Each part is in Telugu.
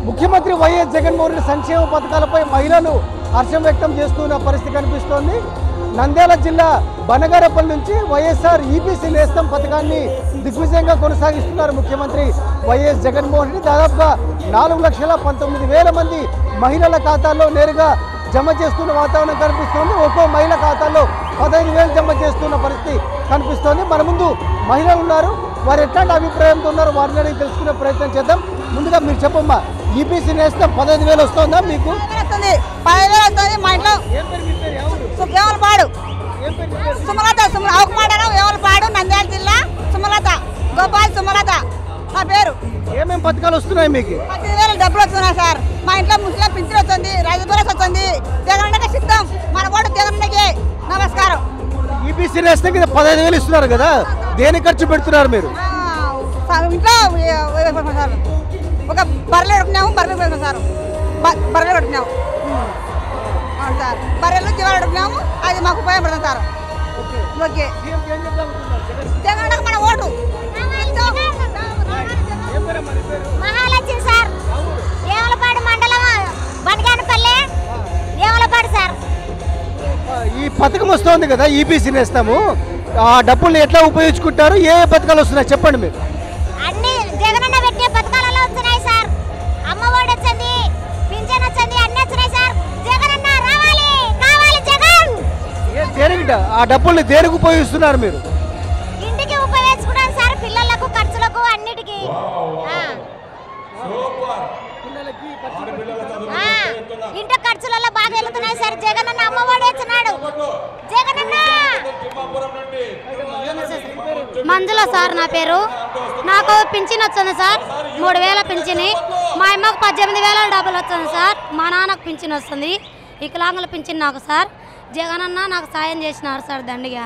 ముఖ్యమంత్రి వైఎస్ జగన్మోహన్ రెడ్డి సంక్షేమ పథకాలపై మహిళలు హర్షం వ్యక్తం చేస్తున్న పరిస్థితి కనిపిస్తోంది నంద్యాల జిల్లా బనగారపల్లి నుంచి వైఎస్ఆర్ ఈబీసీ నేస్తం పథకాన్ని దిగ్విజయంగా కొనసాగిస్తున్నారు ముఖ్యమంత్రి వైఎస్ జగన్మోహన్ రెడ్డి దాదాపుగా నాలుగు లక్షల పంతొమ్మిది వేల మంది మహిళల ఖాతాల్లో నేరుగా జమ చేస్తున్న వాతావరణం కనిపిస్తోంది ఒక్కో మహిళ ఖాతాలో పదహైదు వేలు జమ చేస్తున్న పరిస్థితి కనిపిస్తోంది మన ముందు మహిళలు ఉన్నారు వారు ఎట్లాంటి అభిప్రాయంతో ఉన్నారో వారిని అడిగి తెలుసుకునే ప్రయత్నం చేద్దాం ముందుగా మీరు చెప్పమ్మా ఈబీసీ నేస్తం పదహైదు వేలు వస్తుందా మీకు వస్తుంది పదివేలు వస్తుంది మా ఇంట్లో సు- వేమలపాడు సుమలత సుమ అవకమాడనం వేమలపాడు నంద్యాల జిల్లా సుమలత గోపాల్ సుమలత నా పేరు ఏమేం పథకాలు వస్తున్నాయి మీకు పది వేలు డబ్బులు వస్తున్నాయి సార్ మా ఇంట్లో ముస్లిం పింఛన్ వస్తుంది రైతు భరోసా వస్తుంది జగన్కి సిద్ధం మన కూడా జగన్కి నమస్కారం ఈబీసీ నేస్తం కింద పదహైదు వేలు ఇస్తున్నారు కదా దేనికి ఖర్చు పెడుతున్నారు మీరు ఆ, సార్ ఇంట్లో ఏ- ఏ- ఏ- సార్ ఒక బర్రెలు కొడుకున్నాము బర్రెలు కొడుకున్నాం సార్ బ- బర్రెలు కొడుకున్నాము ఉమ్. అవును సార్ బర్రెలు జీవాలు కొడుకున్నాము అది మాకు ఉపయోగపడుతుంది సార్ ఓకే జగన్ మన ఓటు మహాలక్ష్మి సార్ ఏమలపాడు మండలం బనగానపల్లె ఏమలపాడు సార్ ఈ పథకం వస్తుంది కదా ఈబీసీ నేస్తాము ఆ డబ్బుల్ని ఎట్లా ఉపయోగించుకుంటారు ఏ ఏ పథకాలు వస్తున్నాయి చెప్పండి మీరు అన్ని జగనన్న పెట్టే పథకాలలో వస్తున్నాయి సార్ అమ్మఒడి వచ్చింది పింఛన్ వచ్చింది అన్ని వచ్చినాయి సార్ జగనన్న రావాలి కావాలి జగన్ ఏ దేనికి ఆ డబ్బుల్ని దేనికి ఉపయోగిస్తున్నారు మీరు ఇంటికి ఉపయోగించుకున్నాం సార్ పిల్లలకు ఖర్చులకు అన్నిటికీ ఆ. ఆ, ఇంటి ఖర్చులలో బాగా వెళ్తున్నాయి సార్ జగనన్న అమ్మఒడి వచ్చినాడు జగనన్న మంజుల సార్ నా పేరు నాకు పింఛన్ వచ్చింది సార్ మూడు వేల పింఛని మా అమ్మకు పద్దెనిమిది వేల డబ్బులు వచ్చింది సార్ మా నాన్నకు పింఛన్ వస్తుంది వికలాంగుల పింఛన్ నాకు సార్ జగనన్న నాకు సాయం చేసినారు సార్ దండిగా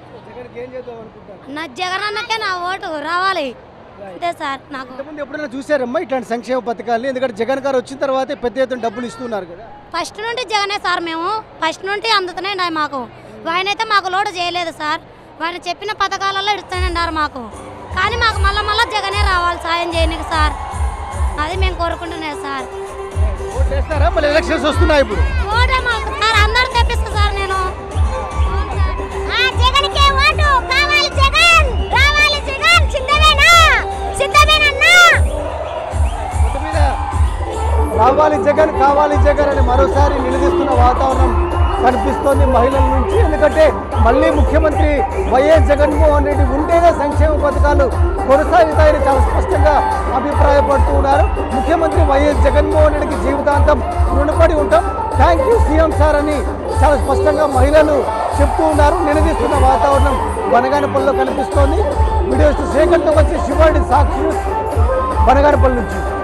నా జగనన్నకే నా ఓటు రావాలి అంతే సార్ నాకు ఇంతకుముందు ఎప్పుడైనా చూసారమ్మా ఇట్లాంటి సంక్షేమ పథకాలు ఎందుకంటే జగన్ గారు వచ్చిన తర్వాత పెద్ద ఎత్తున డబ్బులు ఇస్తున్నారు కదా ఫస్ట్ నుండి జగనే సార్ మేము ఫస్ట్ నుండి అందుతూనే ఉన్నాయి మాకు ఆయన అయితే మాకు లోటు చేయలేదు సార్ ఆయన చెప్పిన పథకాలలో ఇస్తూనే ఉన్నారు మాకు కానీ మాకు మళ్ళీ మళ్ళీ జగనే రావాలి సాయం చేయడానికి సార్ అది మేము కోరుకుంటున్నాం సార్ ఓట్లు వేస్తారా మళ్ళీ ఎలక్షన్స్ వస్తున్నాయి ఇప్పుడు ఓటే మాకు సార్ అందరు తెప్పిస్తా సార్ నేను ఆ జగన్కే ఓటు కావాలి జగన్ రావాలి జగన్ సిద్ధమేనా సిద్ధమేనన్నా మొత్తం మీద రావాలి జగన్ కావాలి జగన్ అని మరోసారి నిలదీస్తున్న వాతావరణం కనిపిస్తోంది మహిళల నుంచి ఎందుకంటే మళ్ళీ ముఖ్యమంత్రి వైఎస్ జగన్మోహన్ రెడ్డి ఉంటేనే సంక్షేమ పథకాలు కొనసాగుతాయని చాలా స్పష్టంగా అభిప్రాయపడుతూ ఉన్నారు ముఖ్యమంత్రి వైఎస్ జగన్మోహన్ రెడ్డికి జీవితాంతం రుణపడి ఉంటాం థ్యాంక్ యూ సీఎం సార్ అని చాలా స్పష్టంగా మహిళలు చెప్తూ ఉన్నారు నిలదీస్తున్న వాతావరణం బనగానపల్లిలో కనిపిస్తోంది వీడియోస్ శేఖర్తో వచ్చి శివాడి సాక్షి న్యూస్ బనగానపల్లి నుంచి